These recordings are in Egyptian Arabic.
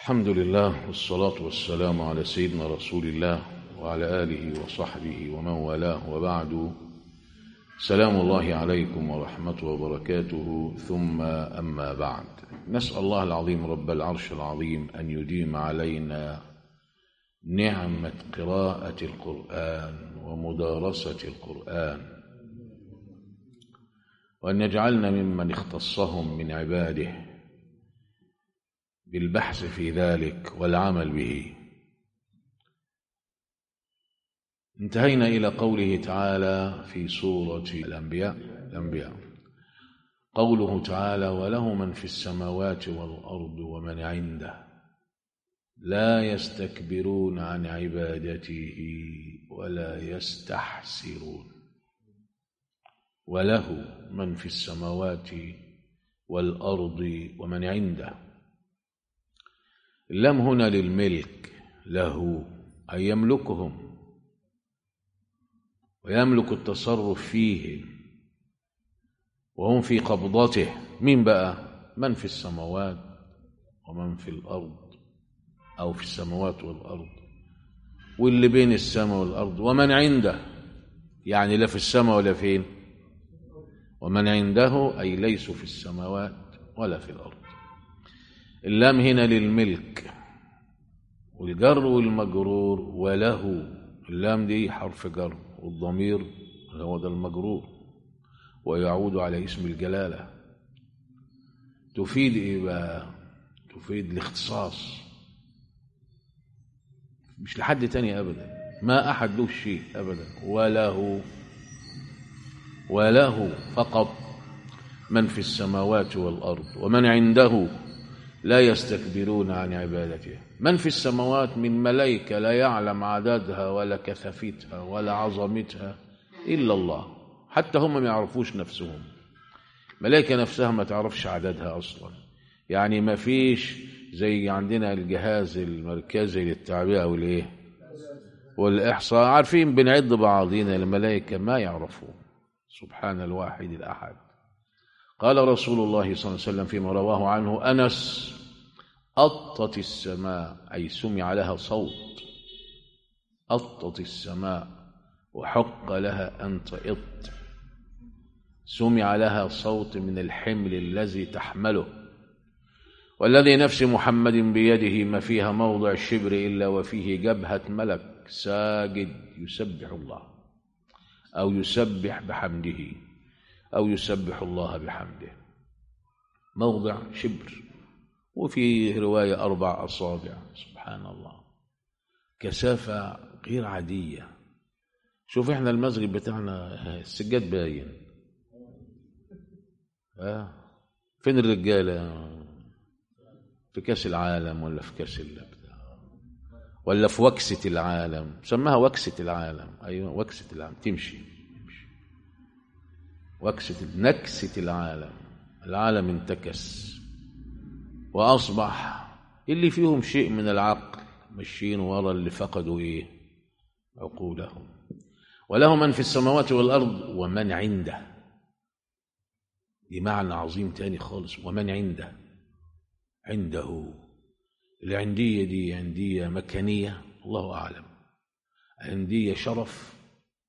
الحمد لله والصلاة والسلام على سيدنا رسول الله وعلى آله وصحبه ومن والاه وبعد سلام الله عليكم ورحمته وبركاته ثم أما بعد نسأل الله العظيم رب العرش العظيم أن يديم علينا نعمة قراءة القرآن ومدارسة القرآن وأن يجعلنا ممن اختصهم من عباده بالبحث في ذلك والعمل به انتهينا إلى قوله تعالى في سورة الأنبياء الأنبياء قوله تعالى وله من في السماوات والأرض ومن عنده لا يستكبرون عن عبادته ولا يستحسرون وله من في السماوات والأرض ومن عنده اللام هنا للملك له أي يملكهم ويملك التصرف فيه وهم في قبضته مين بقى من في السماوات ومن في الأرض أو في السماوات والأرض واللي بين السماء والأرض ومن عنده يعني لا في السماء ولا فين ومن عنده أي ليسوا في السماوات ولا في الأرض اللام هنا للملك والجر والمجرور وله اللام دي حرف جر والضمير هو ده المجرور ويعود على اسم الجلالة تفيد ايه بقى تفيد الاختصاص مش لحد تاني ابدا ما احد له شيء ابدا وله وله فقط من في السماوات والارض ومن عنده لا يستكبرون عن عبادته من في السماوات من ملائكة لا يعلم عددها ولا كثافتها ولا عظمتها إلا الله حتى هم ما يعرفوش نفسهم ملائكة نفسها ما تعرفش عددها أصلا يعني ما فيش زي عندنا الجهاز المركزي للتعبئة والإيه والإحصاء عارفين بنعد بعضينا الملائكة ما يعرفون سبحان الواحد الأحد قال رسول الله صلى الله عليه وسلم فيما رواه عنه أنس أطت السماء أي سمع لها صوت أطت السماء وحق لها أن تئط سمع لها صوت من الحمل الذي تحمله والذي نفس محمد بيده ما فيها موضع الشبر إلا وفيه جبهة ملك ساجد يسبح الله أو يسبح بحمده أو يسبح الله بحمده موضع شبر وفي رواية أربع أصابع سبحان الله كثافة غير عادية شوف احنا المسجد بتاعنا السجاد باين اه فين الرجالة في كاس العالم ولا في كاس بتاع ولا في وكسة العالم سماها وكسة العالم أيوة وكسة العالم تمشي وكسة نكسة العالم العالم انتكس وأصبح اللي فيهم شيء من العقل ماشيين ورا اللي فقدوا إيه عقولهم وله من في السماوات والأرض ومن عنده دي معنى عظيم تاني خالص ومن عنده عنده العندية دي عندية مكانية الله أعلم عندية شرف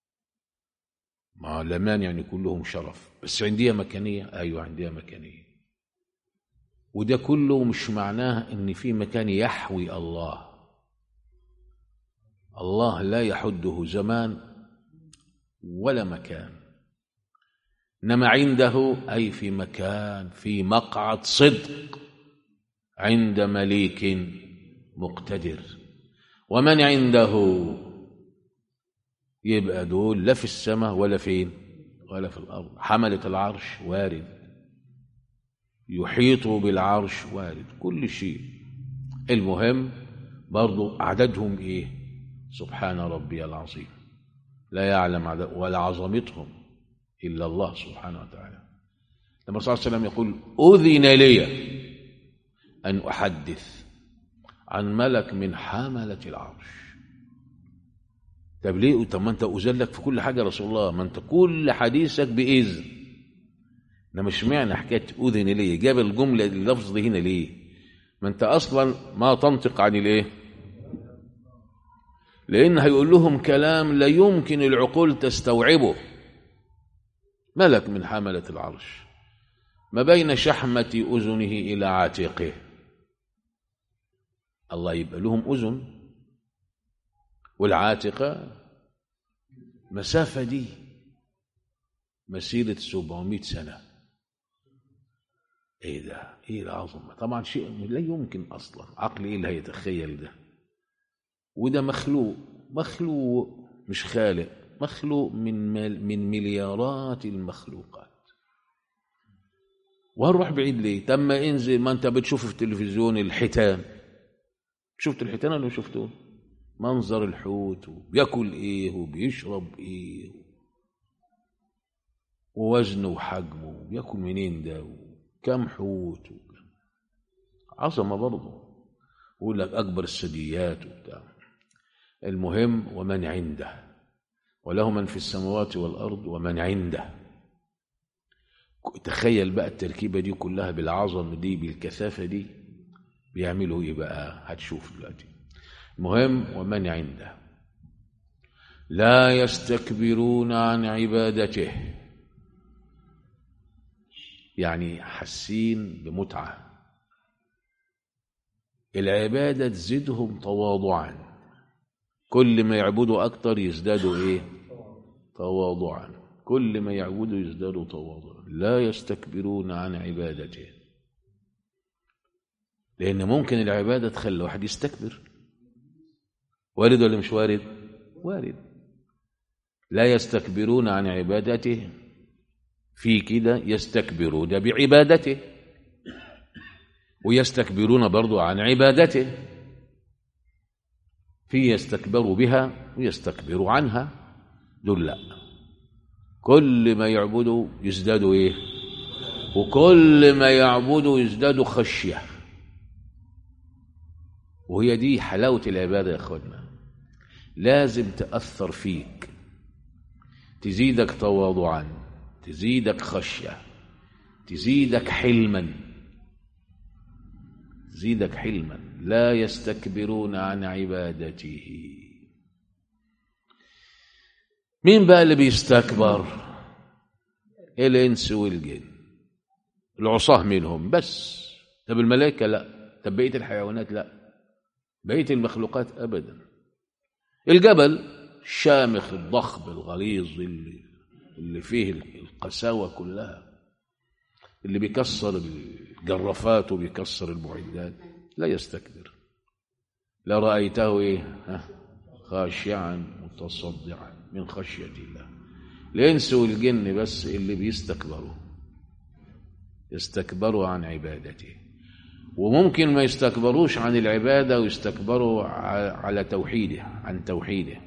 ما لا مانع ان يكون لهم شرف بس عندية مكانية ايوه عندية مكانية وده كله مش معناه ان في مكان يحوي الله الله لا يحده زمان ولا مكان انما عنده اي في مكان في مقعد صدق عند مليك مقتدر ومن عنده يبقى دول لا في السماء ولا فين ولا في الأرض حملة العرش وارد يحيط بالعرش وارد كل شيء المهم برضو عددهم ايه سبحان ربي العظيم لا يعلم عدد ولا عظمتهم إلا الله سبحانه وتعالى لما صلى الله عليه وسلم يقول أذن لي أن أحدث عن ملك من حملة العرش طب ليه طب ما انت اذلك في كل حاجه يا رسول الله ما انت كل حديثك باذن ده مش معنى حكايه اذن ليه جاب الجمله اللفظ دي هنا ليه ما انت اصلا ما تنطق عن الايه لان هيقول لهم كلام لا يمكن العقول تستوعبه ملك من حمله العرش ما بين شحمه اذنه الى عاتقه الله يبقى لهم اذن والعاتقه مسافه دي مسيره 700 سنه ايه ده ايه العظمه طبعا شيء لا يمكن اصلا عقل ايه اللي هيتخيل ده وده مخلوق مخلوق مش خالق مخلوق من مل من مليارات المخلوقات وهنروح بعيد ليه طب ما انزل ما انت بتشوف في التلفزيون الحيتان شفت الحيتان ولا ما شفتوه منظر الحوت وبياكل ايه وبيشرب ايه ووزنه وحجمه بياكل منين ده كم حوت وكم. عظمه برضه يقول لك اكبر الثدييات وبتاع المهم ومن عنده وله من في السماوات والارض ومن عنده تخيل بقى التركيبه دي كلها بالعظمه دي بالكثافه دي بيعملوا ايه بقى هتشوف دلوقتي المهم ومن عنده لا يستكبرون عن عبادته يعني حاسين بمتعه العباده تزيدهم تواضعا كل ما يعبدوا اكتر يزدادوا ايه تواضعا كل ما يعبدوا يزدادوا تواضعا لا يستكبرون عن عبادته لان ممكن العباده تخلي واحد يستكبر وارد ولا مش وارد وارد لا يستكبرون عن عبادته في كده يستكبرون بعبادته ويستكبرون برضو عن عبادته في يستكبروا بها ويستكبروا عنها دول لا كل ما يعبدوا يزدادوا ايه وكل ما يعبدوا يزدادوا خشيه وهي دي حلاوه العباده يا اخوانا لازم تاثر فيك تزيدك تواضعا تزيدك خشيه تزيدك حلما تزيدك حلما لا يستكبرون عن عبادته مين بقى اللي بيستكبر الانس والجن العصاه منهم بس طب الملائكه لا طب بقيه الحيوانات لا بقيه المخلوقات ابدا الجبل الشامخ الضخم الغليظ اللي, اللي فيه القساوه كلها اللي بيكسر الجرافات وبيكسر المعدات لا يستكبر لرأيته ايه خاشعا متصدعا من خشية الله الإنس والجن بس اللي بيستكبروا يستكبروا عن عبادته وممكن ما يستكبروش عن العبادة ويستكبروا على توحيده عن توحيده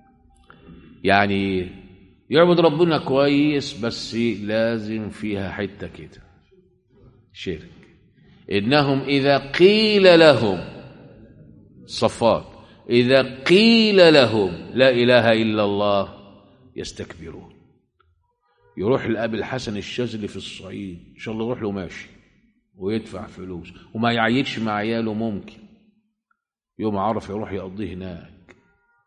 يعني يعبد ربنا كويس بس لازم فيها حتة كده شرك إنهم إذا قيل لهم صفات إذا قيل لهم لا إله إلا الله يستكبرون يروح لأبي الحسن الشاذلي في الصعيد إن شاء الله يروح له ماشي ويدفع فلوس وما يعيدش مع عياله ممكن يوم عرف يروح يقضيه هناك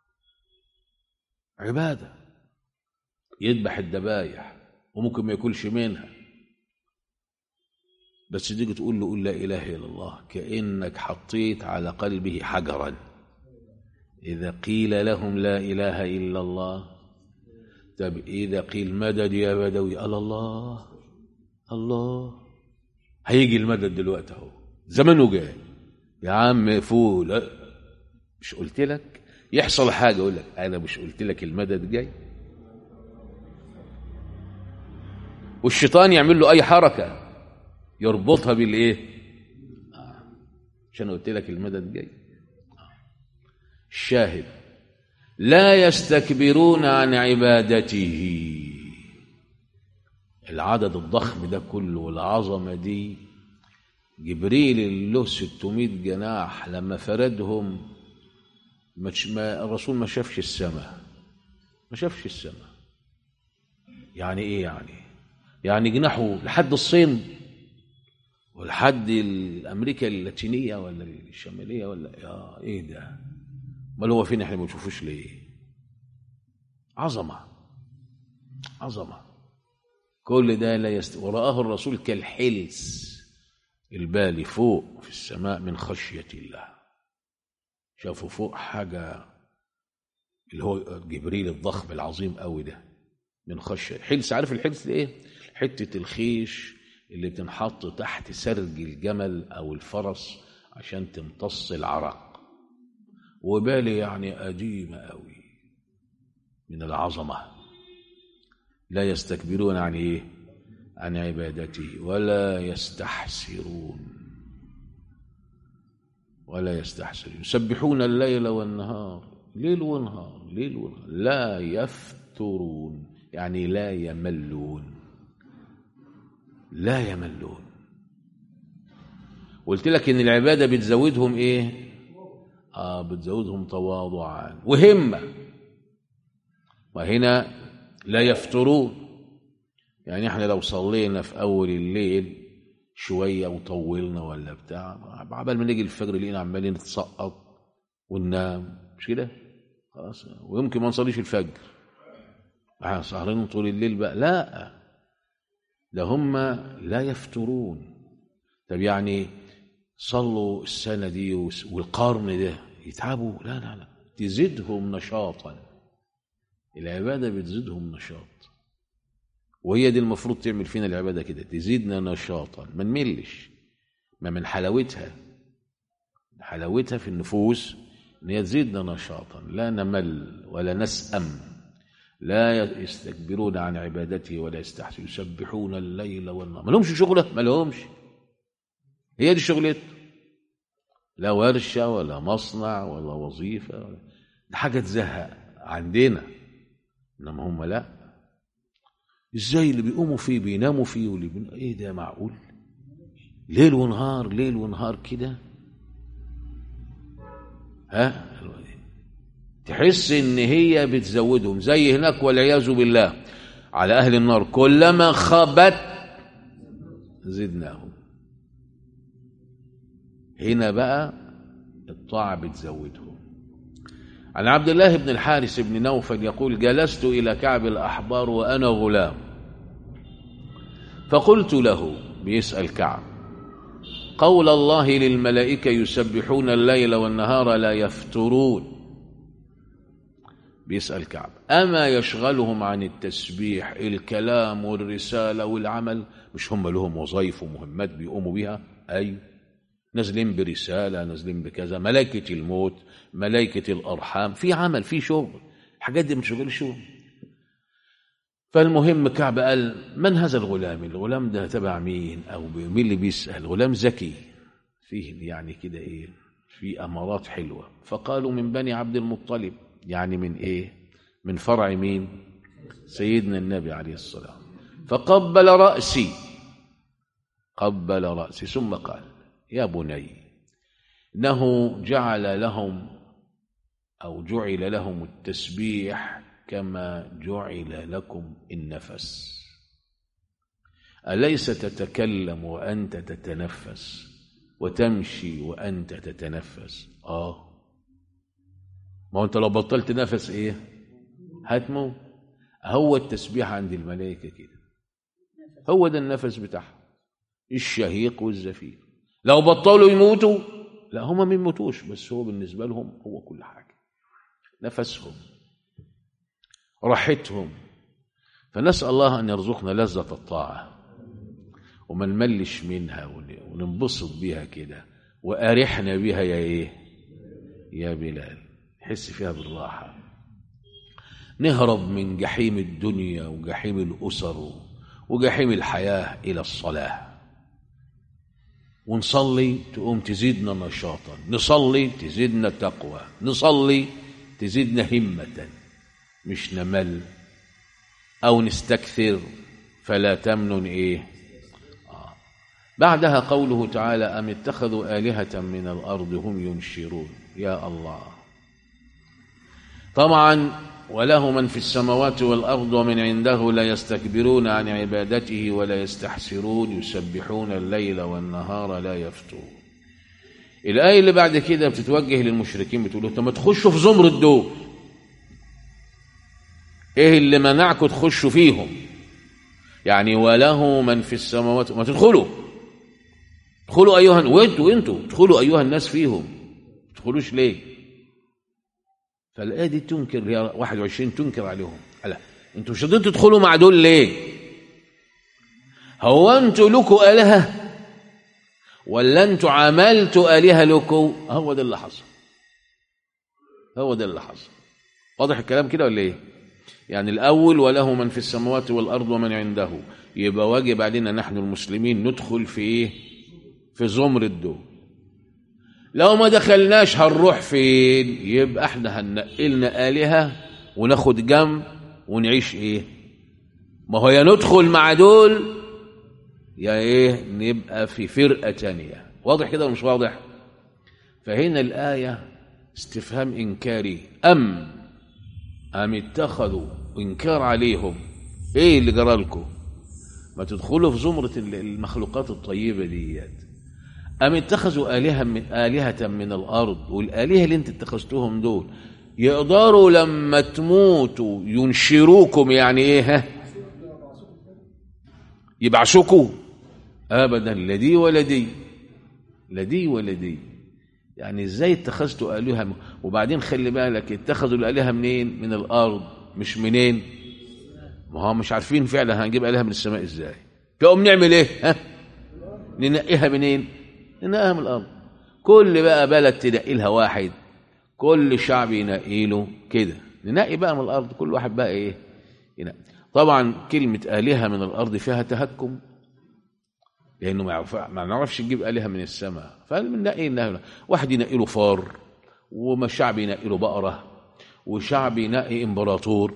عبادة يذبح الذبايح وممكن ما ياكلش منها بس تيجي تقول له قول لا اله الا الله كانك حطيت على قلبه حجرا اذا قيل لهم لا اله الا الله طب اذا قيل مدد يا بدوي قال الله الله هيجي المدد دلوقتي اهو زمانه جاي يا عم فول مش قلت لك يحصل حاجه اقول لك انا مش قلت لك المدد جاي والشيطان يعمل له اي حركه يربطها بالايه عشان قلت لك المدد جاي الشاهد لا يستكبرون عن عبادته العدد الضخم ده كله والعظمه دي جبريل اللي له 600 جناح لما فردهم ما الرسول ما شافش السماء ما شافش السماء يعني ايه يعني يعني جناحه لحد الصين ولحد الامريكا اللاتينيه ولا الشماليه ولا يا ايه ده امال هو فين احنا ما بنشوفوش ليه عظمه عظمه كل ده لا يست... ورآه الرسول كالحلس البالي فوق في السماء من خشية الله شافوا فوق حاجة اللي هو جبريل الضخم العظيم قوي ده من خشية حلس عارف الحلس ده ايه حتة الخيش اللي بتنحط تحت سرج الجمل او الفرس عشان تمتص العرق وبالي يعني قديمة قوي من العظمة لا يستكبرون عن ايه عن عبادته ولا يستحسرون ولا يستحسرون يسبحون الليل والنهار ليل ونهار ليل ونهار لا يفترون يعني لا يملون لا يملون قلت لك ان العباده بتزودهم ايه اه بتزودهم تواضعا وهمه وهنا لا يفترون يعني احنا لو صلينا في اول الليل شويه وطولنا ولا بتاع عبال ما نيجي الفجر لقينا عمالين نتسقط وننام مش كده خلاص ويمكن ما نصليش الفجر احنا سهرانين طول الليل بقى لا ده هم لا يفترون طب يعني صلوا السنه دي والقرن ده يتعبوا لا لا لا تزيدهم نشاطا العباده بتزيدهم نشاط وهي دي المفروض تعمل فينا العباده كده تزيدنا نشاطا ما نملش ما من حلاوتها حلاوتها في النفوس ان هي تزيدنا نشاطا لا نمل ولا نسأم لا يستكبرون عن عبادته ولا يستحسن يسبحون الليل والنهار ما لهمش شغله ما لهمش هي دي شغلته لا ورشه ولا مصنع ولا وظيفه ولا ده حاجه تزهق عندنا انما هم لا ازاي اللي بيقوموا فيه بيناموا فيه واللي بين... ايه ده معقول ليل ونهار ليل ونهار كده ها تحس ان هي بتزودهم زي هناك والعياذ بالله على اهل النار كلما خبت زدناهم هنا بقى الطاعه بتزودهم عن عبد الله بن الحارث بن نوفل يقول جلست إلى كعب الأحبار وأنا غلام فقلت له بيسأل كعب قول الله للملائكة يسبحون الليل والنهار لا يفترون بيسأل كعب أما يشغلهم عن التسبيح الكلام والرسالة والعمل مش هم لهم وظائف ومهمات بيقوموا بها أيوه نازلين برسالة نازلين بكذا ملائكة الموت ملائكة الأرحام في عمل في شغل الحاجات دي مش شغل شغل فالمهم كعب قال من هذا الغلام الغلام ده تبع مين أو مين اللي بيسأل غلام ذكي فيه يعني كده إيه في أمارات حلوة فقالوا من بني عبد المطلب يعني من إيه من فرع مين سيدنا النبي عليه الصلاة فقبل رأسي قبل رأسي ثم قال يا بني انه جعل لهم او جعل لهم التسبيح كما جعل لكم النفس اليس تتكلم وانت تتنفس وتمشي وانت تتنفس اه ما انت لو بطلت نفس ايه هتموت هو التسبيح عند الملائكه كده هو ده النفس بتاعهم الشهيق والزفير لو بطلوا يموتوا لا هم ما يموتوش بس هو بالنسبه لهم هو كل حاجه نفسهم راحتهم فنسال الله ان يرزقنا لذه الطاعه وما نملش منها وننبسط بيها كده وارحنا بيها يا ايه يا بلال نحس فيها بالراحه نهرب من جحيم الدنيا وجحيم الاسر وجحيم الحياه الى الصلاه ونصلي تقوم تزيدنا نشاطا نصلي تزيدنا تقوى نصلي تزيدنا همة مش نمل أو نستكثر فلا تمنن إيه آه. بعدها قوله تعالى أم اتخذوا آلهة من الأرض هم ينشرون يا الله طبعا وله من في السماوات والأرض ومن عنده لا يستكبرون عن عبادته ولا يستحسرون يسبحون الليل والنهار لا يفترون الآية اللي بعد كده بتتوجه للمشركين بتقول لهم ما تخشوا في زمر الدول ايه اللي منعكم تخشوا فيهم يعني وله من في السماوات ما تدخلوا ادخلوا ايها وانتوا انتوا ادخلوا ايها الناس فيهم ما تدخلوش ليه فالايه دي تنكر يا 21 تنكر عليهم لا انتوا مش راضيين تدخلوا مع دول ليه هو انتوا لكم الهه ولا انتوا عملتوا الهه لكم هو ده اللي حصل هو ده اللي حصل واضح الكلام كده ولا ايه يعني الاول وله من في السماوات والارض ومن عنده يبقى واجب علينا نحن المسلمين ندخل في ايه في زمر الدول لو ما دخلناش هنروح فين يبقى احنا هننقلنا آلهة وناخد جنب ونعيش ايه ما هو يا ندخل مع دول يا ايه نبقى في فرقة تانية واضح كده ولا مش واضح فهنا الآية استفهام إنكاري أم أم اتخذوا إنكار عليهم إيه اللي جرى لكم ما تدخلوا في زمرة المخلوقات الطيبة ديت أم اتخذوا آلهة من آلهة من الأرض والآلهة اللي أنت اتخذتوهم دول يقدروا لما تموتوا ينشروكم يعني إيه ها يبعثوكوا أبدا لا دي ولا دي لا دي ولا دي يعني ازاي اتخذتوا آلهة وبعدين خلي بالك اتخذوا الآلهة منين من الأرض مش منين ما هم مش عارفين فعلا هنجيب آلهة من السماء ازاي فقوم نعمل ايه ها ننقيها منين ننقيها من الأرض كل بقى بلد تنقي لها واحد كل شعب ينقي له كده ننقي بقى من الأرض كل واحد بقى ايه ينقي طبعا كلمة آلهة من الأرض فيها تهكم لانه ما يعرف ما نعرفش نجيب الهه من السماء فبنلاقي انه واحد ينقي له فار وما شعب ينقي له بقره وشعب ينقي امبراطور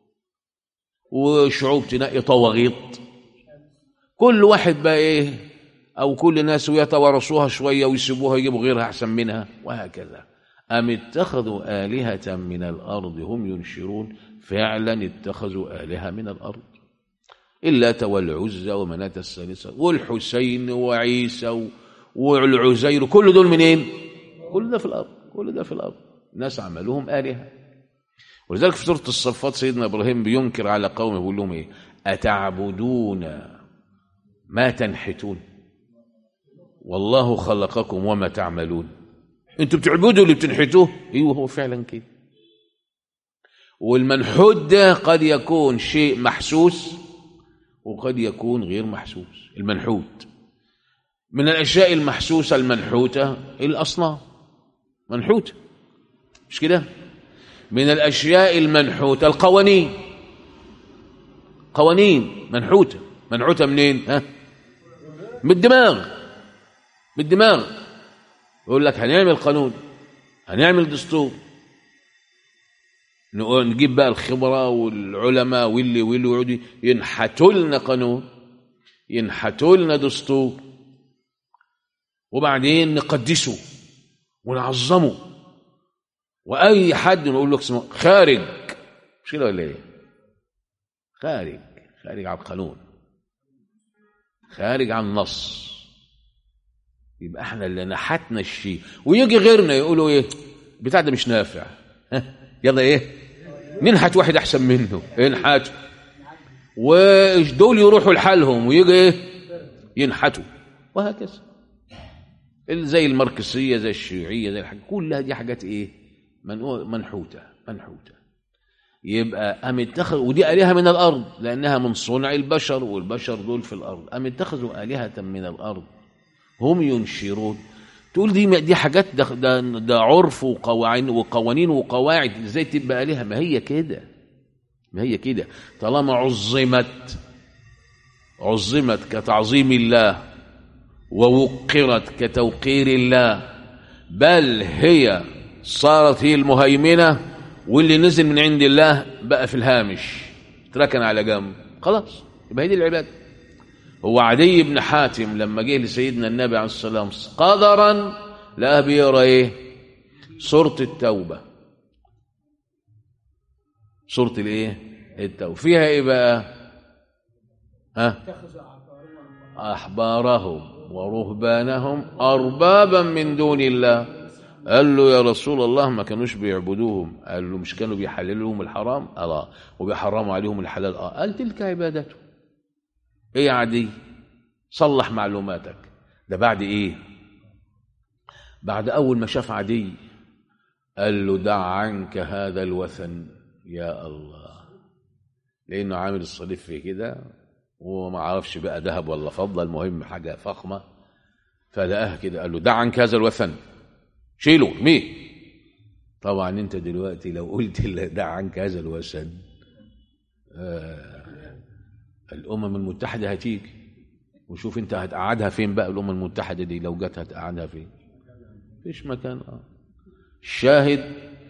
وشعوب تنقي طواغيط كل واحد بقى ايه او كل ناس يتوارثوها شويه ويسيبوها يجيبوا غيرها احسن منها وهكذا ام اتخذوا الهه من الارض هم ينشرون فعلا اتخذوا الهه من الارض اللات والعزى ومناة الثالثة والحسين وعيسى والعزير كل دول منين؟ كل ده في الأرض كل ده في الأرض ناس عملوهم آلهة ولذلك في سورة الصفات سيدنا إبراهيم بينكر على قومه بيقول لهم إيه؟ أتعبدون ما تنحتون والله خلقكم وما تعملون انتوا بتعبدوا اللي بتنحتوه ايوه هو فعلا كده والمنحوت ده قد يكون شيء محسوس وقد يكون غير محسوس المنحوت من الأشياء المحسوسة المنحوتة الأصنام منحوتة مش كده من الأشياء المنحوتة القوانين قوانين منحوتة منحوتة منين ها من الدماغ من الدماغ يقول لك هنعمل قانون هنعمل دستور نجيب بقى الخبرة والعلماء واللي واللي ويقعدوا ينحتوا لنا قانون ينحتوا لنا دستور وبعدين نقدسه ونعظمه واي حد نقول له اسمه خارج مش كده ولا ايه؟ خارج خارج عن القانون خارج عن النص يبقى احنا اللي نحتنا الشيء ويجي غيرنا يقولوا ايه؟ بتاع ده مش نافع ها يلا ايه؟ ننحت واحد احسن منه ينحت ودول يروحوا لحالهم ويجي ايه ينحتوا وهكذا زي الماركسيه زي الشيوعيه زي الحاجات كلها دي حاجات ايه منحوته منحوته يبقى ام اتخذوا ودي الهه من الارض لانها من صنع البشر والبشر دول في الارض ام اتخذوا الهه من الارض هم ينشرون تقول دي دي حاجات ده, ده, ده عرف وقوانين وقوانين وقواعد ازاي تبقى الهه ما هي كده ما هي كده طالما عظمت عظمت كتعظيم الله ووقرت كتوقير الله بل هي صارت هي المهيمنه واللي نزل من عند الله بقى في الهامش اتركن على جنب خلاص يبقى هي دي العباده هو عدي بن حاتم لما جه لسيدنا النبي عليه الصلاه والسلام قدرا لا بيقرا ايه سوره التوبه سورة الايه التوبة فيها ايه بقى ها احبارهم ورهبانهم اربابا من دون الله قال له يا رسول الله ما كانوش بيعبدوهم قال له مش كانوا بيحللوا لهم الحرام اه وبيحرموا عليهم الحلال اه قال تلك عبادته ايه يا عدي صلح معلوماتك ده بعد ايه بعد اول ما شاف عدي قال له دع عنك هذا الوثن يا الله لانه عامل الصليب في كده وما عرفش بقى ذهب ولا فضه المهم حاجه فخمه فلقاها كده قال له دع عنك هذا الوثن شيله ميه طبعا انت دلوقتي لو قلت دع عنك هذا الوثن آه الامم المتحده هتيجي وشوف انت هتقعدها فين بقى الامم المتحده دي لو جت هتقعدها فين فيش مكان اه الشاهد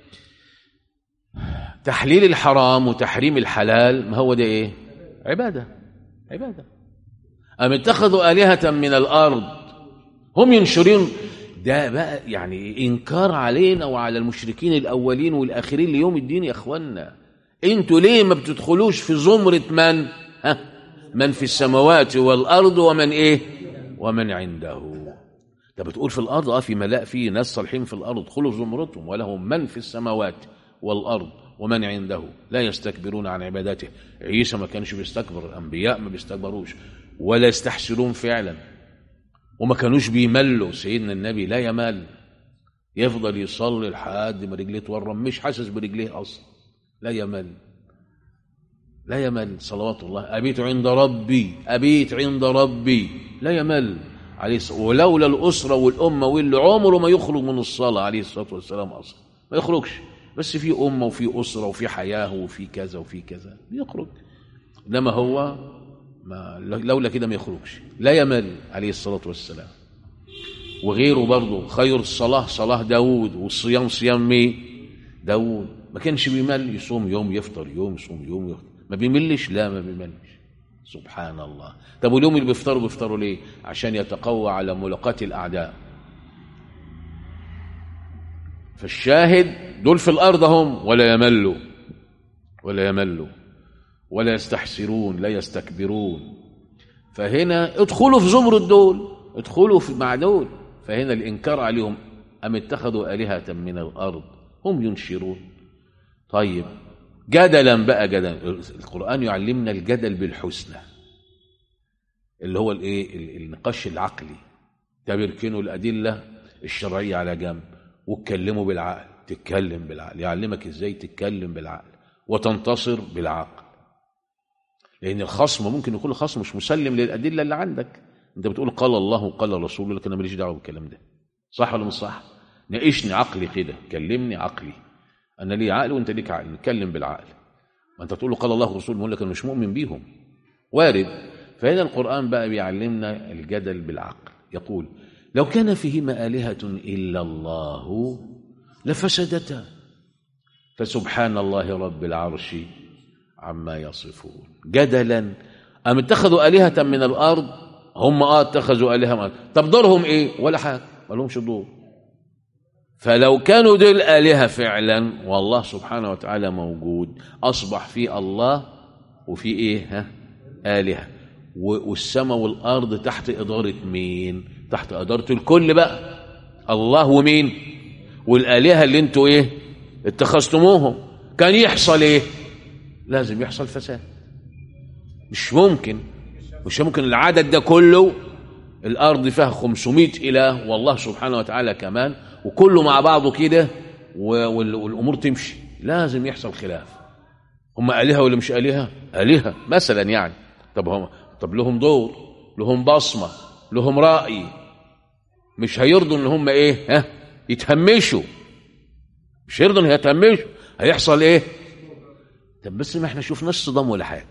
تحليل الحرام وتحريم الحلال ما هو ده ايه عباده عباده ام اتخذوا الهه من الارض هم ينشرون ده بقى يعني انكار علينا وعلى المشركين الاولين والاخرين ليوم الدين يا اخوانا انتوا ليه ما بتدخلوش في زمره من ها من في السماوات والارض ومن ايه ومن عنده ده بتقول في الارض اه في ملاء في ناس صالحين في الارض ادخلوا زمرتهم ولهم من في السماوات والارض ومن عنده لا يستكبرون عن عبادته عيسى ما كانش بيستكبر الانبياء ما بيستكبروش ولا يستحسرون فعلا وما كانوش بيملوا سيدنا النبي لا يمل يفضل يصلي لحد ما رجليه تورم مش حاسس برجليه اصلا لا يمل لا يمل صلوات الله أبيت عند ربي أبيت عند ربي لا يمل عليه الصلاة ولولا الأسرة والأمة واللي عمره ما يخرج من الصلاة عليه الصلاة والسلام أصلا ما يخرجش بس في أمة وفي أسرة وفي حياة وفي كذا وفي كذا يخرج إنما هو ما لولا كده ما يخرجش لا يمل عليه الصلاة والسلام وغيره برضه خير الصلاة صلاة داود والصيام صيام مين داود ما كانش بيمل يصوم يوم يفطر يوم يصوم يوم يفطر ما بيملش لا ما بيملش سبحان الله طب واليوم اللي بيفطروا بيفطروا ليه عشان يتقوى على ملاقاة الأعداء فالشاهد دول في الأرض هم ولا يملوا ولا يملوا ولا يستحسرون لا يستكبرون فهنا ادخلوا في زمر دول ادخلوا في مع دول فهنا الإنكار عليهم أم اتخذوا آلهة من الأرض هم ينشرون طيب جدلا بقى جدلا القرآن يعلمنا الجدل بالحسنى اللي هو الايه النقاش العقلي تبركنوا الأدلة الشرعية على جنب واتكلموا بالعقل تتكلم بالعقل يعلمك ازاي تتكلم بالعقل وتنتصر بالعقل لأن الخصم ممكن يكون الخصم مش مسلم للأدلة اللي عندك انت بتقول قال الله وقال الرسول يقول لك انا ماليش دعوه بالكلام ده صح ولا مش صح ناقشني عقلي كده كلمني عقلي انا لي عقل وانت ليك عقل نتكلم بالعقل ما انت تقول له قال الله ورسوله يقول لك انا مش مؤمن بيهم وارد فهنا القران بقى بيعلمنا الجدل بالعقل يقول لو كان فيهما الهه الا الله لفسدتا فسبحان الله رب العرش عما يصفون جدلا ام اتخذوا الهه من الارض هم اه اتخذوا الهه من الارض طب دورهم ايه ولا حاجه ما لهمش دور فلو كانوا دول آلهة فعلا والله سبحانه وتعالى موجود أصبح في الله وفي إيه ها آلهة والسماء والأرض تحت إدارة مين تحت إدارة الكل بقى الله ومين والآلهة اللي انتوا إيه اتخذتموهم كان يحصل إيه لازم يحصل فساد مش ممكن مش ممكن العدد ده كله الأرض فيها 500 إله والله سبحانه وتعالى كمان وكله مع بعضه كده والامور تمشي لازم يحصل خلاف هم الهه ولا مش الهه الهه مثلا يعني طب هم طب لهم دور لهم بصمه لهم راي مش هيرضوا ان هم ايه ها يتهمشوا مش هيرضوا ان يتهمشوا هيحصل ايه طب بس ما احنا شفناش صدام ولا حاجه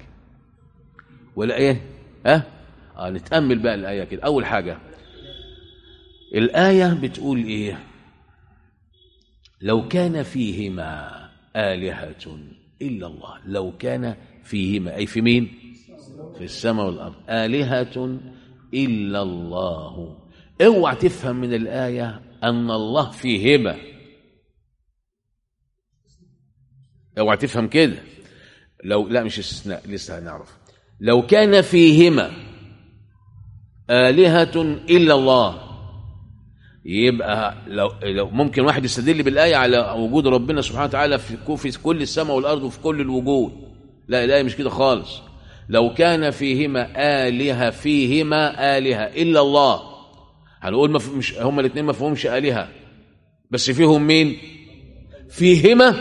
ولا ايه ها آه نتامل بقى الايه كده اول حاجه الايه بتقول ايه لو كان فيهما آلهة إلا الله لو كان فيهما أي في مين في السماء والأرض آلهة إلا الله اوعى تفهم من الآية أن الله فيهما اوعى تفهم كده لو لا مش استثناء لسه هنعرف لو كان فيهما آلهة إلا الله يبقى لو, لو ممكن واحد يستدل بالآية على وجود ربنا سبحانه وتعالى في في كل السماء والأرض وفي كل الوجود لا الآية مش كده خالص لو كان فيهما آلهة فيهما آلهة إلا الله هنقول مف... مش هما الاثنين ما فيهمش آلهة بس فيهم مين فيهما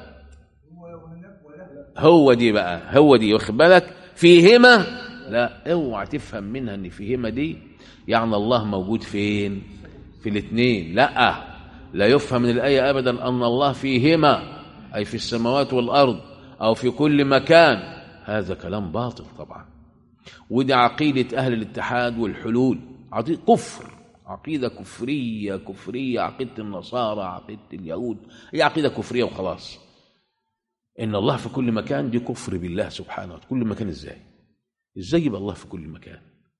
هو دي بقى هو دي واخد بالك فيهما لا اوعى تفهم منها ان فيهما دي يعني الله موجود فين في الاثنين لا لا يفهم من الآية أبدا أن الله فيهما أي في السماوات والأرض أو في كل مكان هذا كلام باطل طبعا ودي عقيدة أهل الاتحاد والحلول عقيدة كفر عقيدة كفرية كفرية عقيدة النصارى عقيدة اليهود هي عقيدة كفرية وخلاص إن الله في كل مكان دي كفر بالله سبحانه وتعالى كل مكان إزاي إزاي يبقى الله في كل مكان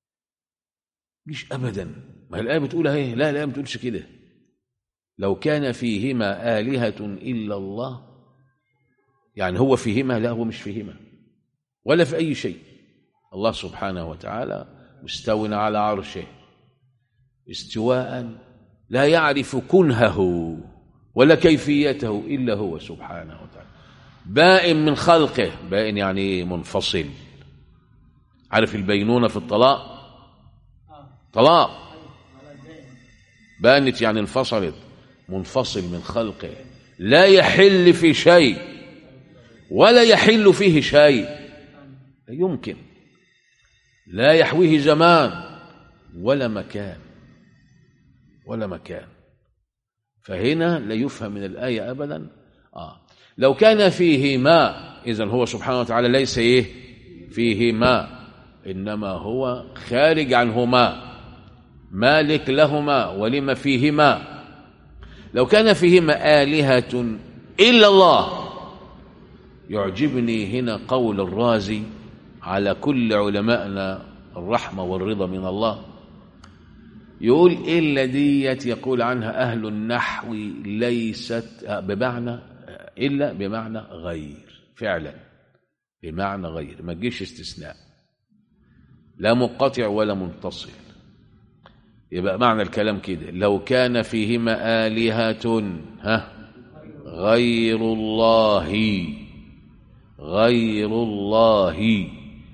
مش أبدا ما الآية بتقول اهي لا الآية ما بتقولش كده لو كان فيهما آلهة إلا الله يعني هو فيهما لا هو مش فيهما ولا في أي شيء الله سبحانه وتعالى مستو على عرشه استواء لا يعرف كنهه ولا كيفيته إلا هو سبحانه وتعالى بائن من خلقه بائن يعني منفصل عارف البينونة في الطلاق طلاق بانت يعني انفصلت منفصل من خلقه لا يحل في شيء ولا يحل فيه شيء لا يمكن لا يحويه زمان ولا مكان ولا مكان فهنا لا يفهم من الآية أبدا آه. لو كان فيه ماء إذن هو سبحانه وتعالى ليس إيه فيه ماء إنما هو خارج عنهما مالك لهما ولما فيهما لو كان فيهما آلهة إلا الله يعجبني هنا قول الرازي على كل علمائنا الرحمة والرضا من الله يقول إلا ديت يقول عنها أهل النحو ليست بمعنى إلا بمعنى غير فعلا بمعنى غير ما تجيش استثناء لا منقطع ولا منتصل يبقى معنى الكلام كده لو كان فيهما آلهة ها غير الله غير الله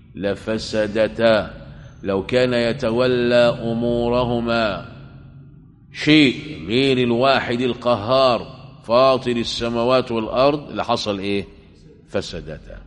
لفسدتا لو كان يتولى أمورهما شيء غير الواحد القهار فاطر السماوات والأرض لحصل إيه فسدتا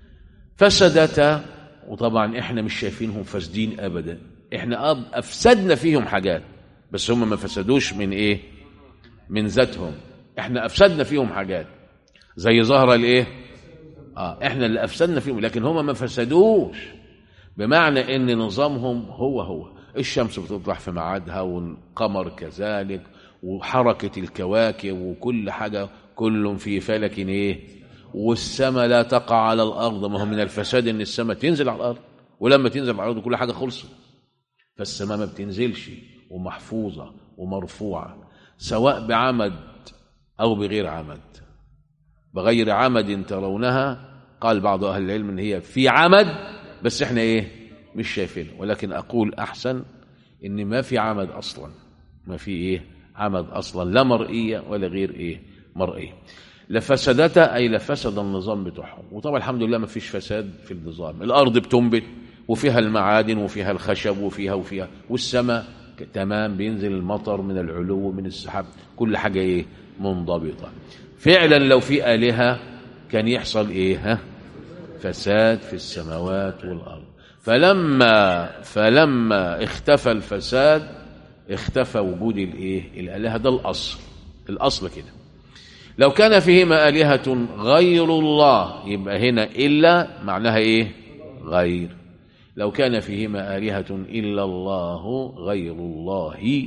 فسدتا وطبعا إحنا مش شايفينهم فاسدين أبدا إحنا أفسدنا فيهم حاجات بس هم ما فسدوش من إيه من ذاتهم إحنا أفسدنا فيهم حاجات زي ظهر الإيه آه إحنا اللي أفسدنا فيهم لكن هم ما فسدوش بمعنى ان نظامهم هو هو الشمس بتطلع في ميعادها والقمر كذلك وحركة الكواكب وكل حاجة كل في فلك ايه والسماء لا تقع على الارض ما هو من الفساد ان السماء تنزل على الارض ولما تنزل على الارض كل حاجة خلصت فالسماء ما بتنزلش ومحفوظة ومرفوعة سواء بعمد او بغير عمد بغير عمد ترونها قال بعض اهل العلم ان هي في عمد بس احنا ايه مش شايفينه ولكن اقول احسن ان ما في عمد اصلا ما في ايه عمد اصلا لا مرئيه ولا غير ايه مرئيه لفسدتا اي لفسد النظام بتاعهم وطبعا الحمد لله ما فيش فساد في النظام الارض بتنبت وفيها المعادن وفيها الخشب وفيها وفيها والسماء تمام بينزل المطر من العلو من السحاب كل حاجه ايه منضبطه فعلا لو في الهه كان يحصل ايه ها فساد في السماوات والأرض فلما فلما اختفى الفساد اختفى وجود الايه الالهه ده الاصل الاصل كده لو كان فيهما الهه غير الله يبقى هنا الا معناها ايه غير لو كان فيهما الهه الا الله غير الله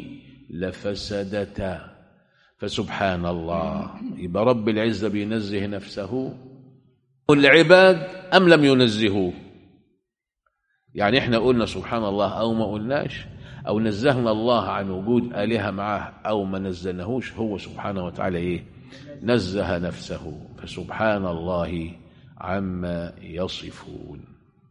لفسدتا فسبحان الله يبقى رب العزه بينزه نفسه العباد أم لم ينزهوه يعني احنا قلنا سبحان الله أو ما قلناش أو نزهنا الله عن وجود آلهة معه أو ما نزلناهوش هو سبحانه وتعالى إيه نزه نفسه فسبحان الله عما يصفون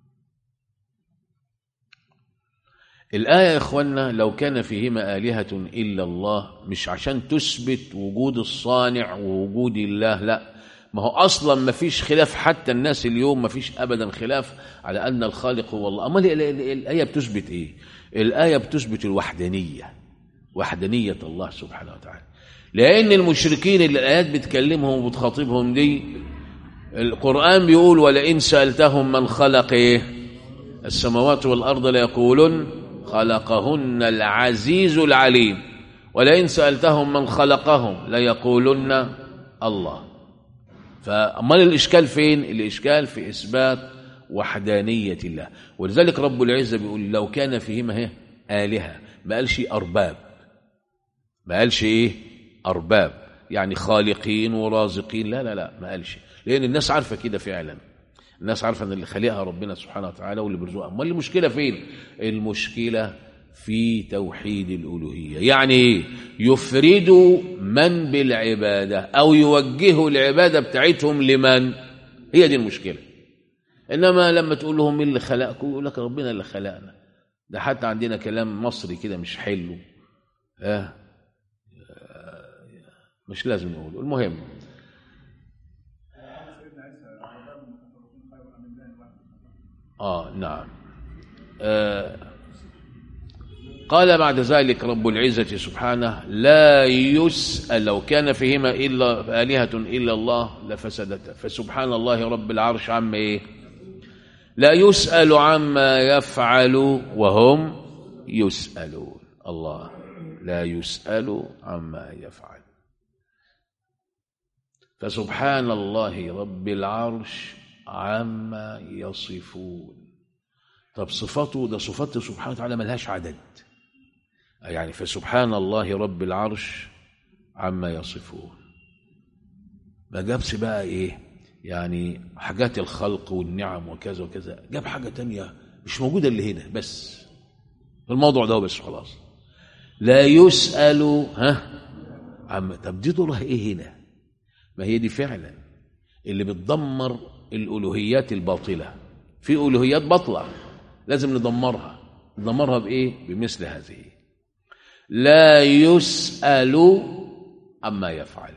الآية يا إخوانا لو كان فيهما آلهة إلا الله مش عشان تثبت وجود الصانع ووجود الله لا ما هو أصلا ما فيش خلاف حتى الناس اليوم ما فيش أبدا خلاف على أن الخالق هو الله أمال ال- ال- الآية بتثبت إيه الآية بتثبت الوحدانية وحدانية الله سبحانه وتعالى لأن المشركين اللي الآيات بتكلمهم وبتخاطبهم دي القرآن بيقول ولئن سألتهم من خلق إيه السماوات والأرض ليقولن خلقهن العزيز العليم ولئن سألتهم من خلقهم ليقولن الله فأمال الإشكال فين؟ الإشكال في إثبات وحدانية الله ولذلك رب العزة بيقول لو كان فيهما هي آلهة ما قالش أرباب ما قالش إيه أرباب يعني خالقين ورازقين لا لا لا ما قالش لأن الناس عارفة كده فعلا الناس عارفة أن اللي خالقها ربنا سبحانه وتعالى واللي بيرزقها أمال المشكلة فين؟ المشكلة في توحيد الألوهية يعني إيه؟ يفردوا من بالعبادة أو يوجهوا العبادة بتاعتهم لمن هي دي المشكلة إنما لما تقول لهم مين اللي خلقكم يقول لك ربنا اللي خلقنا ده حتى عندنا كلام مصري كده مش حلو آه. مش لازم نقوله المهم آه نعم آه قال بعد ذلك رب العزة سبحانه لا يسأل لو كان فيهما إلا آلهة إلا الله لفسدتا فسبحان الله رب العرش عما إيه لا يسأل عما يفعل وهم يسألون الله لا يسأل عما يفعل فسبحان الله رب العرش عما يصفون طب صفاته ده صفاته سبحانه وتعالى ملهاش عدد يعني فسبحان الله رب العرش عما يصفون ما جابش بقى ايه يعني حاجات الخلق والنعم وكذا وكذا جاب حاجة تانية مش موجودة اللي هنا بس الموضوع ده بس خلاص لا يسأل ها عم طب دي دورها ايه هنا ما هي دي فعلا اللي بتدمر الالوهيات الباطله في الوهيات باطله لازم ندمرها ندمرها بايه بمثل هذه لا يسأل عما يفعل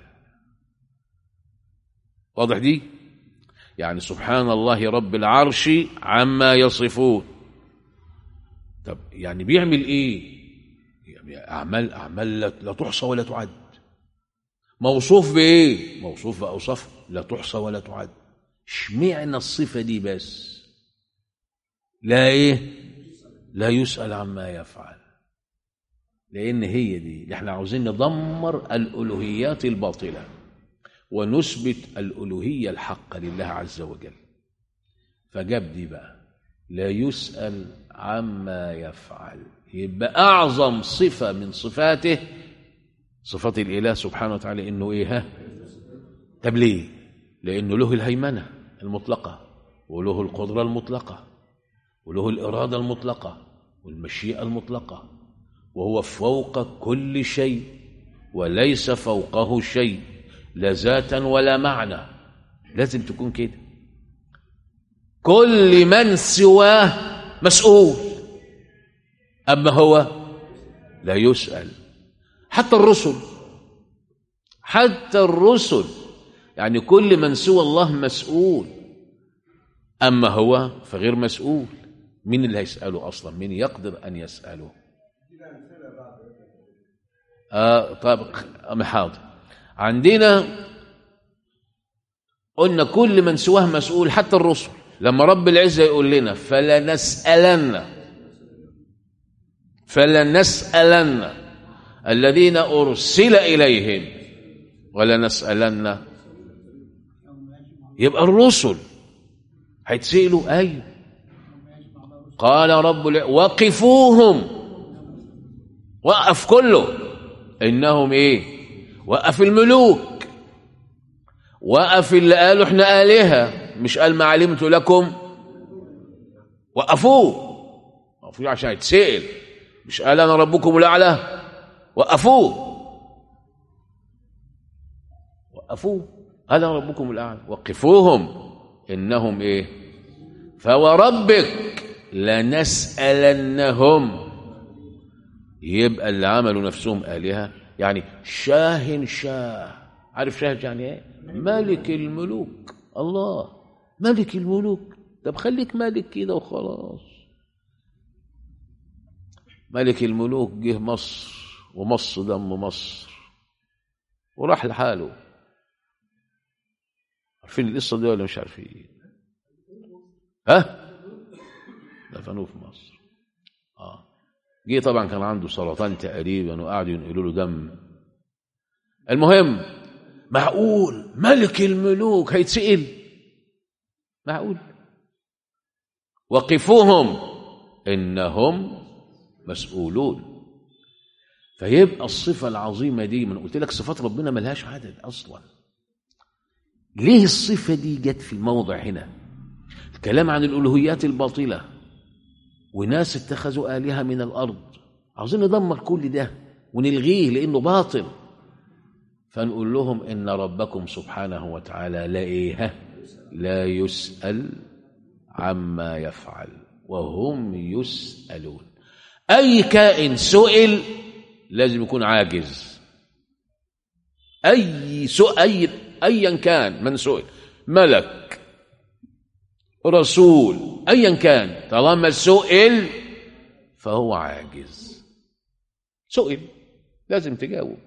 واضح دي يعني سبحان الله رب العرش عما يصفون طب يعني بيعمل ايه يعني اعمال اعمال لا لا تحصى ولا تعد موصوف بايه موصوف باوصاف لا تحصى ولا تعد اشمعنى الصفه دي بس لا ايه لا يسأل عما يفعل لان هي دي اللي احنا عاوزين ندمر الالوهيات الباطله ونثبت الالوهيه الحقه لله عز وجل فجاب دي بقى لا يسأل عما يفعل يبقى اعظم صفه من صفاته صفات الاله سبحانه وتعالى انه ايه ها طب ليه لانه له الهيمنه المطلقه وله القدره المطلقه وله الاراده المطلقه والمشيئه المطلقه وهو فوق كل شيء وليس فوقه شيء لا ذاتا ولا معنى لازم تكون كده كل من سواه مسؤول اما هو لا يسأل حتى الرسل حتى الرسل يعني كل من سوى الله مسؤول أما هو فغير مسؤول مين اللي هيسأله أصلا مين يقدر أن يسأله آه طيب أم حاضر عندنا قلنا كل من سواه مسؤول حتى الرسل لما رب العزة يقول لنا فلنسألن فلنسألن الذين أرسل إليهم ولنسألن يبقى الرسل هيتسألوا أيوه قال رب الع... وقفوهم وقف كله إنهم إيه وقف الملوك وقف اللي قالوا احنا آلهة مش قال ما علمت لكم وقفوه وقفوه عشان يتسأل مش قال أنا ربكم الأعلى وقفوه وقفوه هذا ربكم الأعلى وقفوهم إنهم إيه فوربك لنسألنهم يبقى اللي عملوا نفسهم آلهة يعني شاه شاه عارف شاه يعني ايه ملك الملوك الله ملك الملوك طب خليك ملك كده وخلاص ملك الملوك جه مصر ومص دم مصر وراح لحاله عارفين القصة دي ولا مش عارفين ها دفنوه في مصر اه جه طبعا كان عنده سرطان تقريبا وقعدوا ينقلوا له دم المهم معقول ملك الملوك هيتسئل معقول وقفوهم انهم مسؤولون فيبقى الصفة العظيمة دي من قلت لك صفات ربنا ملهاش عدد أصلا ليه الصفة دي جت في الموضع هنا الكلام عن الألوهيات الباطلة وناس اتخذوا آلهة من الأرض عاوزين ندمر كل ده ونلغيه لأنه باطل فنقول لهم إن ربكم سبحانه وتعالى لا إيه لا يسأل عما يفعل وهم يسألون أي كائن سئل لازم يكون عاجز أي سؤال أي أيا كان من سئل ملك رسول أيا كان طالما سئل فهو عاجز سئل لازم تجاوب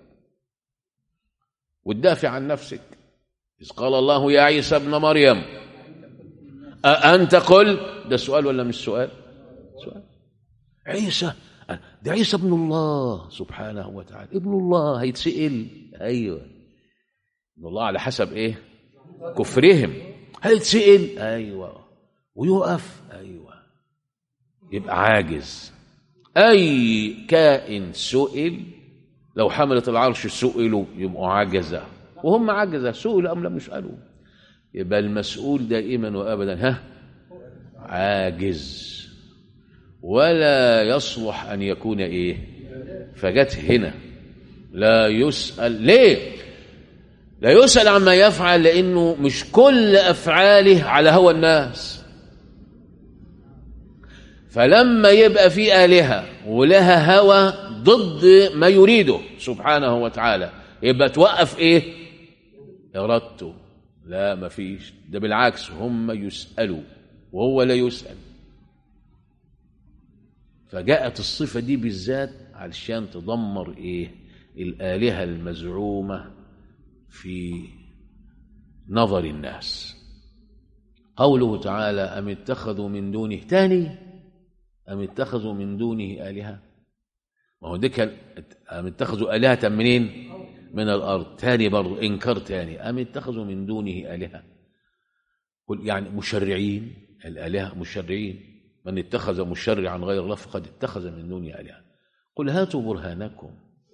وتدافع عن نفسك إذ قال الله يا عيسى ابن مريم أأنت قل ده سؤال ولا مش سؤال سؤال عيسى ده عيسى ابن الله سبحانه وتعالى ابن الله هيتسئل ايوه ابن الله على حسب ايه كفرهم هيتسئل ايوه ويقف ايوه يبقى عاجز اي كائن سئل لو حملة العرش سئلوا يبقوا عجزة وهم عجزة سئلوا أم لم يسألوا يبقى المسؤول دائما وأبدا ها عاجز ولا يصلح أن يكون إيه فجت هنا لا يسأل ليه لا يسأل عما يفعل لأنه مش كل أفعاله على هوى الناس فلما يبقى في آلهة ولها هوى ضد ما يريده سبحانه وتعالى يبقى توقف إيه إرادته لا ما فيش ده بالعكس هم يسألوا وهو لا يسأل فجاءت الصفة دي بالذات علشان تدمر ايه الآلهة المزعومة في نظر الناس قوله تعالى أم اتخذوا من دونه تاني أم اتخذوا من دونه آلهة ما هو دي كان أم اتخذوا آلهة منين من الأرض تاني برضو إنكار تاني أم اتخذوا من دونه آلهة قل يعني مشرعين الآلهة مشرعين من اتخذ مشرعا غير الله فقد اتخذ من دونه آلهة قل هاتوا برهانكم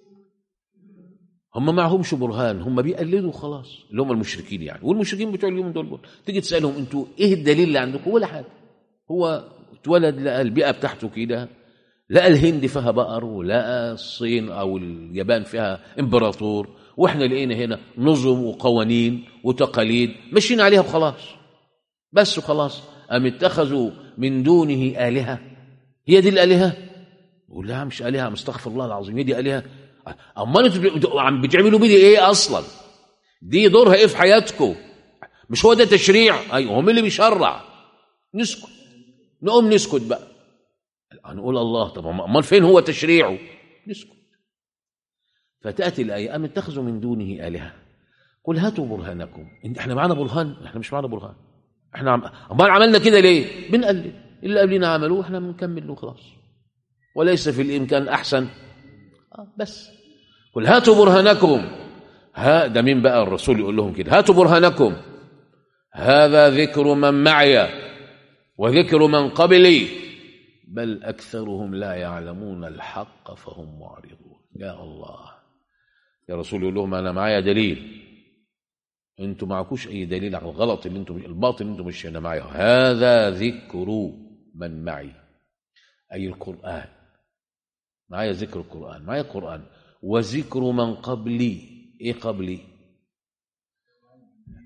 هم معهمش برهان هم بيقلدوا خلاص اللي هم المشركين يعني والمشركين بتوع اليوم دول تيجي تسالهم انتوا ايه الدليل اللي عندكم ولا حاجه هو اتولد لقى البيئه بتاعته كده لقى الهند فيها بقر ولقى الصين او اليابان فيها امبراطور واحنا لقينا هنا نظم وقوانين وتقاليد ماشيين عليها وخلاص بس وخلاص ام اتخذوا من دونه الهه هي دي الالهه يقول لها مش الهه مستغفر الله العظيم هي دي الهه امال انتوا عم بتعملوا بيه ايه اصلا دي دورها ايه في حياتكم مش هو ده تشريع ايوه هو مين اللي بيشرع نسكت نقوم نسكت بقى هنقول الله طب امال فين هو تشريعه نسكت فتاتي الايه ام اتخذوا من دونه الهه قل هاتوا برهانكم احنا معانا برهان احنا مش معانا برهان احنا عم... امال عملنا كده ليه بنقلد اللي قبلنا عملوه احنا بنكمل له خلاص وليس في الامكان احسن آه بس قل هاتوا برهانكم ها ده مين بقى الرسول يقول لهم كده هاتوا برهانكم هذا ذكر من معي وذكر من قبلي بل أكثرهم لا يعلمون الحق فهم معرضون يا الله يا رسول يقول لهم أنا معايا دليل انتوا معكوش أي دليل على الغلط اللي انتوا الباطل اللي انتوا مش معايا هذا ذكر من معي أي القرآن معايا ذكر القرآن معايا القرآن وذكر من قبلي ايه قبلي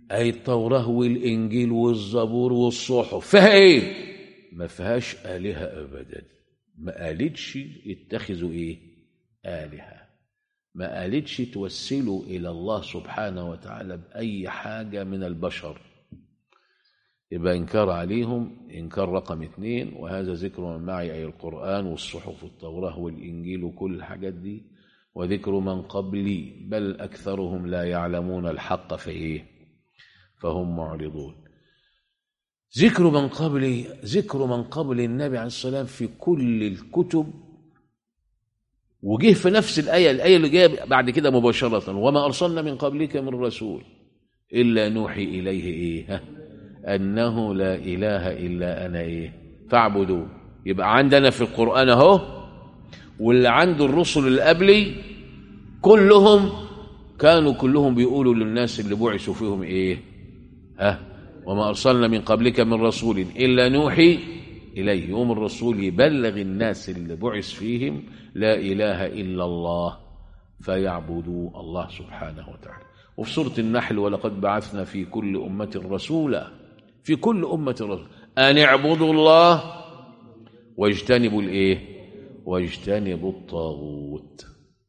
أي التوراة والإنجيل والزبور والصحف فيها إيه؟ ما فيهاش آلهة أبدا ما قالتش اتخذوا إيه؟ آلهة ما قالتش توسلوا إلى الله سبحانه وتعالى بأي حاجة من البشر يبقى إنكار عليهم إنكار رقم اثنين وهذا ذكر من معي أي القرآن والصحف والتوراة والإنجيل وكل الحاجات دي وذكر من قبلي بل أكثرهم لا يعلمون الحق فإيه فهم معرضون ذكر من قبل ذكر من قبل النبي عليه السلام في كل الكتب وجه في نفس الآية الآية اللي جايه بعد كده مباشرة وما أرسلنا من قبلك من رسول إلا نوحي إليه إيه ها؟ أنه لا إله إلا أنا إيه فاعبدوا يبقى عندنا في القرآن أهو واللي عنده الرسل اللي قبلي كلهم كانوا كلهم بيقولوا للناس اللي بعثوا فيهم إيه ها وما أرسلنا من قبلك من رسول إلا نوحي إليه يوم الرسول يبلغ الناس اللي بعث فيهم لا إله إلا الله فيعبدوا الله سبحانه وتعالى وفي سورة النحل ولقد بعثنا في كل أمة رسولا في كل أمة رسول أن اعبدوا الله واجتنبوا الإيه واجتنبوا الطاغوت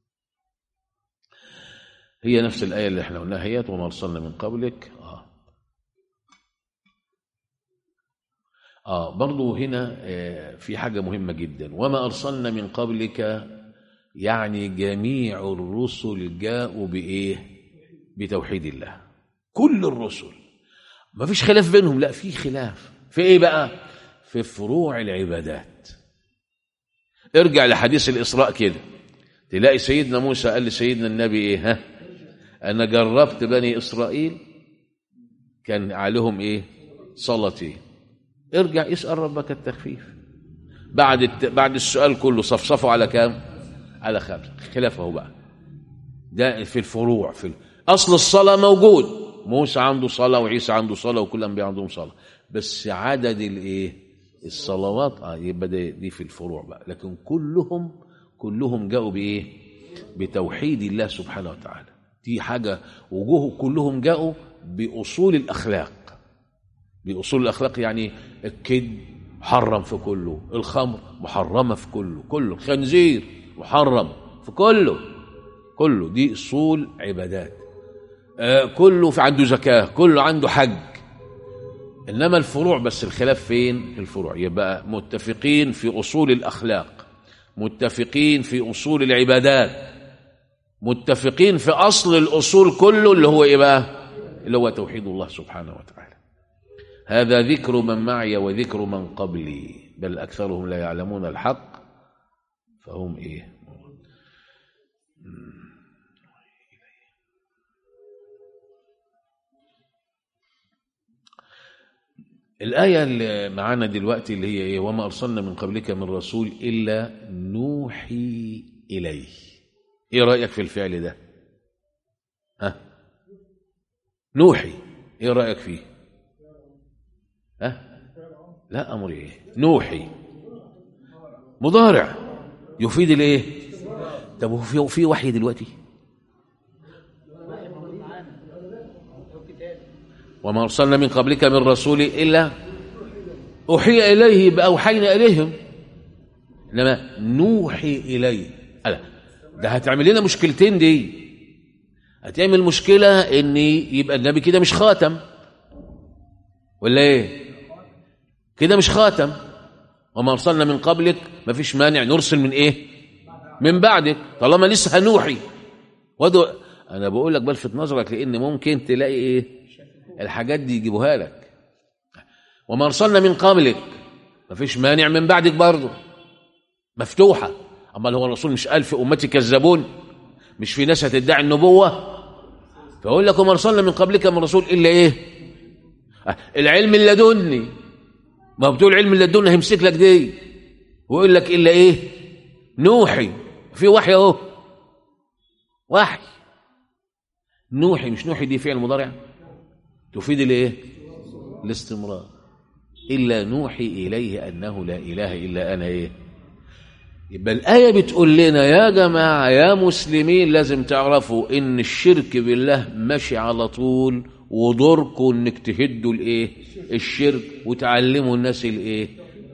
هي نفس الآية اللي احنا قلناها هي وما أرسلنا من قبلك آه. آه برضو هنا آه في حاجة مهمة جدا وما أرسلنا من قبلك يعني جميع الرسل جاءوا بإيه بتوحيد الله كل الرسل ما فيش خلاف بينهم لا في خلاف في إيه بقى في فروع العبادات ارجع لحديث الإسراء كده تلاقي سيدنا موسى قال لسيدنا النبي إيه ها أنا جربت بني إسرائيل كان عليهم إيه صلاتين ارجع اسأل ربك التخفيف بعد الت... بعد السؤال كله صفصفوا على كام على خمسة خلافه بقى ده في الفروع في ال... أصل الصلاة موجود موسى عنده صلاة وعيسى عنده صلاة وكل الأنبياء عندهم صلاة بس عدد الإيه الصلوات اه يبقى دي, دي في الفروع بقى لكن كلهم كلهم جاءوا بإيه بتوحيد الله سبحانه وتعالى دي حاجة وجوه كلهم جاءوا بأصول الأخلاق بأصول الأخلاق يعني الكذب محرم في كله الخمر محرمة في كله كله الخنزير محرم في كله كله دي أصول عبادات آه كله في عنده زكاة كله عنده حج إنما الفروع بس الخلاف فين في الفروع يبقى متفقين في أصول الأخلاق متفقين في أصول العبادات متفقين في أصل الأصول كله اللي هو إيه بقى اللي هو توحيد الله سبحانه وتعالى هذا ذكر من معي وذكر من قبلي بل أكثرهم لا يعلمون الحق فهم إيه الآية اللي معانا دلوقتي اللي هي إيه وما أرسلنا من قبلك من رسول إلا نوحي إليه إيه رأيك في الفعل ده ها نوحي إيه رأيك فيه ها لا أمر إيه نوحي مضارع يفيد الإيه طب هو في في وحي دلوقتي وما أرسلنا من قبلك من رسول إلا أوحي إليه بأوحينا إليهم إنما نوحي إليه ألا ده هتعمل لنا مشكلتين دي هتعمل مشكلة إن يبقى النبي كده مش خاتم ولا إيه كده مش خاتم وما أرسلنا من قبلك ما فيش مانع نرسل من إيه من بعدك طالما لسه هنوحي ودو أنا بقول لك بلفت نظرك لأن ممكن تلاقي إيه الحاجات دي يجيبوها لك وما ارسلنا من قبلك ما فيش مانع من بعدك برضه مفتوحه اما هو الرسول مش قال في امتي كذابون مش في ناس هتدعي النبوه فاقول لك وما ارسلنا من قبلك من رسول الا ايه العلم اللدني ما هو بتقول علم اللدني هيمسك لك دي ويقول لك الا ايه نوحي في وحي اهو وحي نوحي مش نوحي دي فعل مضارع تفيد الايه الاستمرار الا نوحي اليه انه لا اله الا انا ايه يبقى الايه بتقول لنا يا جماعه يا مسلمين لازم تعرفوا ان الشرك بالله ماشي على طول ودوركم انك تهدوا الايه الشرك وتعلموا الناس الايه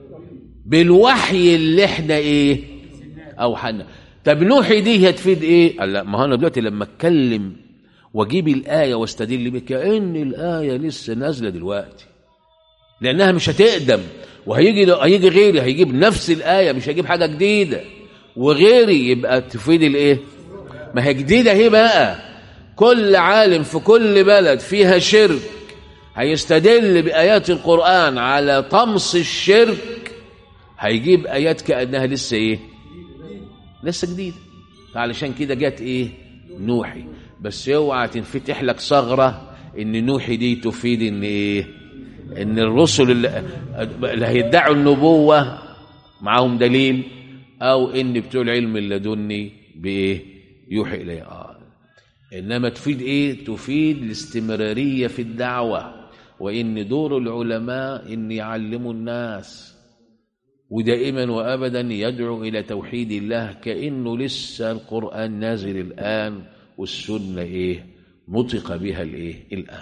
بالوحي اللي احنا ايه اوحنا طب نوحي دي هتفيد ايه قال لا ما هو انا دلوقتي لما اتكلم واجيب الايه واستدل بك كان الايه لسه نازله دلوقتي لانها مش هتقدم وهيجي هيجي غيري هيجيب نفس الايه مش هيجيب حاجه جديده وغيري يبقى تفيد الايه ما هي جديده اهي بقى كل عالم في كل بلد فيها شرك هيستدل بايات القران على طمس الشرك هيجيب ايات كانها لسه ايه لسه جديده فعلشان كده جت ايه نوحي بس اوعى تنفتح لك ثغره ان نوحي دي تفيد ان ايه ان الرسل اللي, اللي هيدعوا النبوه معاهم دليل او ان بتوع العلم اللدني بايه يوحي اليه آه. انما تفيد ايه تفيد الاستمراريه في الدعوه وان دور العلماء ان يعلموا الناس ودائما وابدا يدعو الى توحيد الله كانه لسه القران نازل الان والسنه ايه نطق بها الايه الان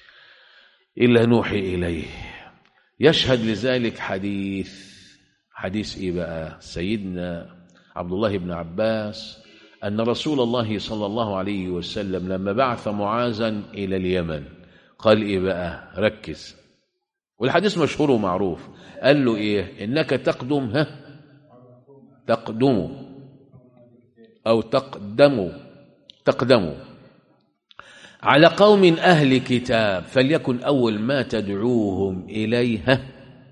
الا نوحي اليه يشهد لذلك حديث حديث ايه بقى سيدنا عبد الله بن عباس ان رسول الله صلى الله عليه وسلم لما بعث معاذا الى اليمن قال ايه بقى ركز والحديث مشهور ومعروف قال له ايه انك تقدم ها تقدم او تقدم تقدم على قوم اهل كتاب فليكن اول ما تدعوهم اليه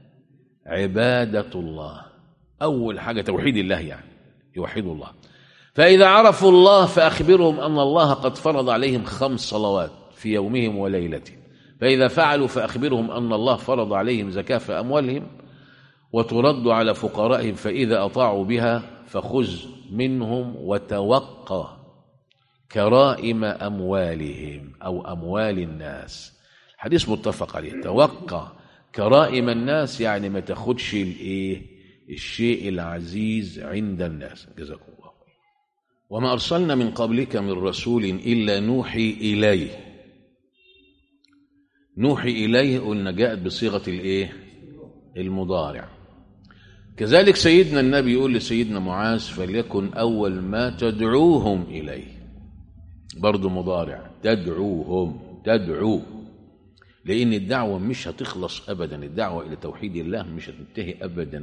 عباده الله اول حاجه توحيد الله يعني يوحدوا الله فاذا عرفوا الله فاخبرهم ان الله قد فرض عليهم خمس صلوات في يومهم وليلتهم فإذا فعلوا فأخبرهم أن الله فرض عليهم زكاة في أموالهم وترد على فقرائهم فإذا أطاعوا بها فخذ منهم وتوقى كرائم أموالهم أو أموال الناس حديث متفق عليه توقى كرائم الناس يعني ما تاخدش الايه الشيء العزيز عند الناس جزاكم الله وما أرسلنا من قبلك من رسول إلا نوحي إليه نوحي إليه قلنا جاءت بصيغة الإيه المضارع كذلك سيدنا النبي يقول لسيدنا معاذ فليكن أول ما تدعوهم إليه برضو مضارع تدعوهم تدعو لأن الدعوة مش هتخلص أبدا الدعوة إلى توحيد الله مش هتنتهي أبدا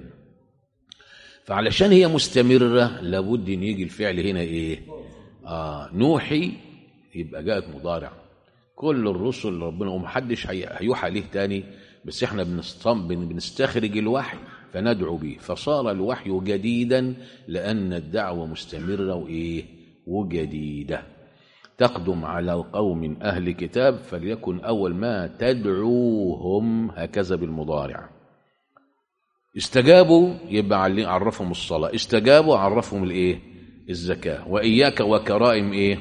فعلشان هي مستمرة لابد أن يجي الفعل هنا إيه آه نوحي يبقى جاءت مضارع كل الرسل ربنا ومحدش هيوحى عليه تاني بس احنا بنستم بنستخرج الوحي فندعو به فصار الوحي جديدا لأن الدعوة مستمرة وإيه وجديدة تقدم على قوم أهل كتاب فليكن أول ما تدعوهم هكذا بالمضارع استجابوا يبقى عرفهم الصلاة استجابوا عرفهم الإيه الزكاة وإياك وكرائم إيه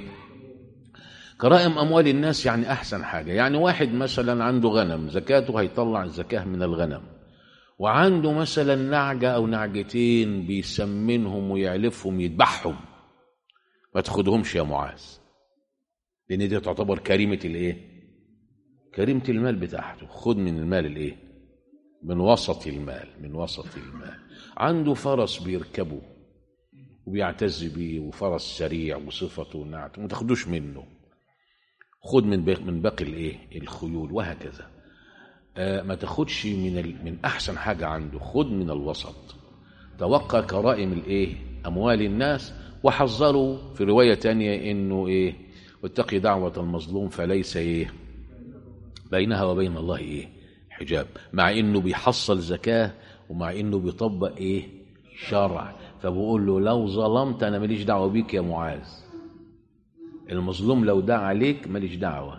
كرائم أموال الناس يعني أحسن حاجة يعني واحد مثلا عنده غنم زكاته هيطلع الزكاة من الغنم وعنده مثلا نعجة أو نعجتين بيسمنهم ويعلفهم يذبحهم ما تاخدهمش يا معاذ لأن دي تعتبر كريمة الإيه؟ كريمة المال بتاعته خد من المال الإيه؟ من وسط المال من وسط المال عنده فرس بيركبه وبيعتز بيه وفرس سريع وصفته ونعت ما تاخدوش منه خد من باقي من باقي الايه الخيول وهكذا آه ما تاخدش من ال... من احسن حاجه عنده خد من الوسط توقع كرائم الايه اموال الناس وحذروا في روايه تانية انه ايه واتقي دعوه المظلوم فليس ايه بينها وبين الله ايه حجاب مع انه بيحصل زكاه ومع انه بيطبق ايه شرع فبقول له لو ظلمت انا ماليش دعوه بيك يا معاذ المظلوم لو دعا عليك ماليش دعوة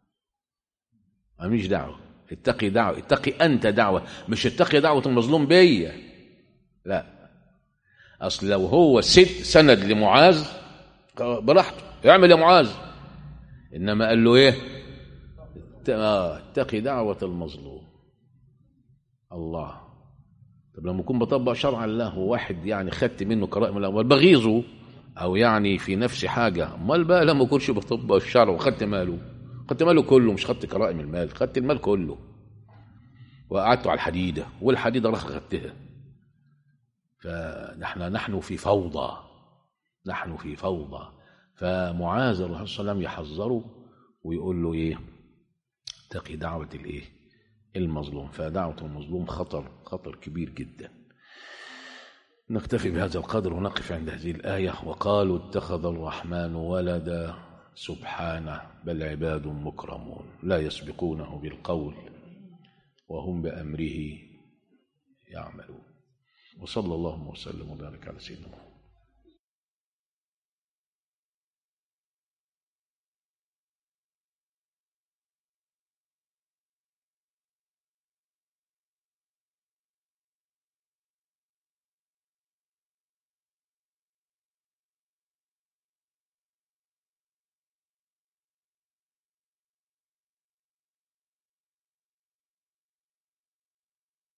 ماليش دعوة اتقي دعوة اتقي أنت دعوة مش اتقي دعوة المظلوم بيا لا أصل لو هو ست سند لمعاذ براحته يعمل يا معاذ إنما قال له إيه اتقي دعوة المظلوم الله طب لما يكون بطبق شرع الله وواحد يعني خدت منه كرائم الأموال بغيظه او يعني في نفس حاجه امال بقى لما اكونش بطبق الشرع وخدت ماله خدت ماله كله مش خدت كرائم المال خدت المال كله وقعدت على الحديدة والحديدة راح خدتها فنحن نحن في فوضى نحن في فوضى فمعاذ الرسول صلى الله عليه وسلم يحذره ويقول له ايه اتقي دعوة الايه المظلوم فدعوة المظلوم خطر خطر كبير جدا نكتفي بهذا القدر ونقف عند هذه الآية وقالوا اتخذ الرحمن ولدا سبحانه بل عباد مكرمون لا يسبقونه بالقول وهم بأمره يعملون وصلى الله وسلم وبارك على سيدنا محمد